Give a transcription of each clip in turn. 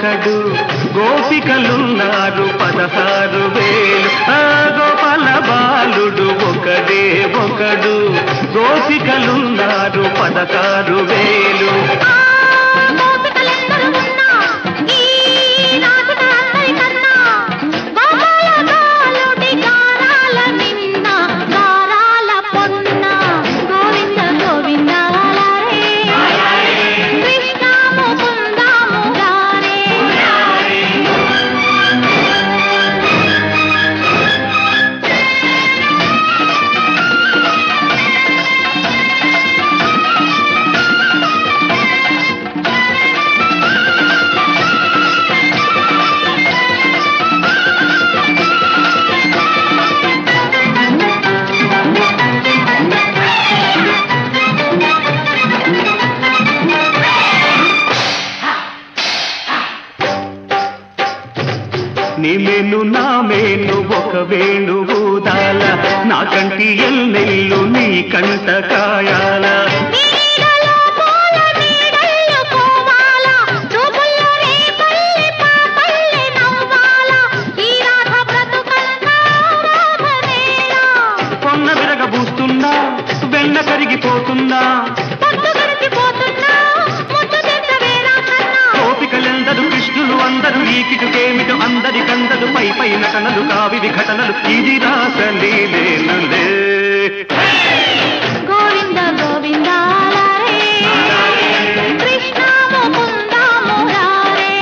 ఒకడు గోపికలున్నారు పదహారు వేలు ఆ గోపాల బాలుడు ఒకడే ఒకడు గోపికలున్నారు పదహారు వేలు ఆ గోపికలెందరు ఉన్నా ఈ నాటిక అందరికన్నా గోపాల బాలుడి గారాల నిన్న గారాల పొన్న గోవింద గోవింద హరే కృష్ణ ముకుంద మురారే నీ మెను నా మేను ఒక వేణు ఊదాల నా కంటి ఎల్లెల్లు నీ కంట కాయాల నీడలో పూల నీడల్లో పోవాల రూపుల్లో రేపల్లె పాపల్లె నవ్వాల ఈ రాధ బ్రతుకంతా రాధవేళ కొన్న విరగబూస్తున్నా వెన్న కరిగిపోతున్నా పొద్దు గడిచిపోతున్నా ముద్దు తెచ్చ వేళ కన్నా గోపికలెందరు కృష్ణులు అందరూ ఈ కిటుకేమిటు అందరి కందలు పై పై నటనలు కావివి ఘటనలు ఇది రాసలీలేనులే గోవింద గోవింద హరే కృష్ణ ముకుంద మురారే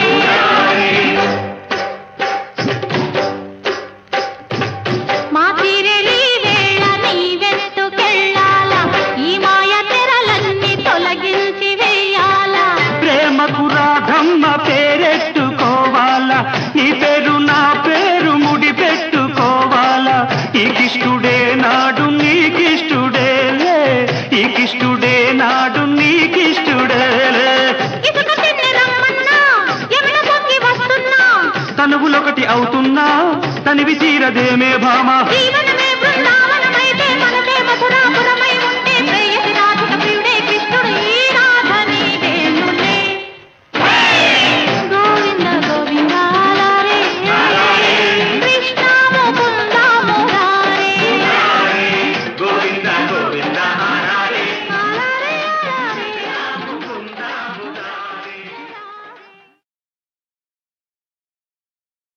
మా తీరెలి వేళ నీ వెంటుకెళ్ళాల ఈ మాయ తెరలన్నీ తొలగించి వేయాల ప్రేమకు రాధమ్మ పేరెట్టుకోవాలా నీ పేరు నా పేరు ముడి పెట్టుకోవాలా ఈ కిష్టుడే నాడు నీకిష్టుడేలే ఈ కిష్టుడే నాడు నీకిష్టుడేలే ఇసుక తిన్ని రమ్మన్నా ఎమిన పొక్కి వస్తున్నా తనువులొకటి అవుతున్నా తనివి తీరదేమే భామ జీవనమే బృందావనం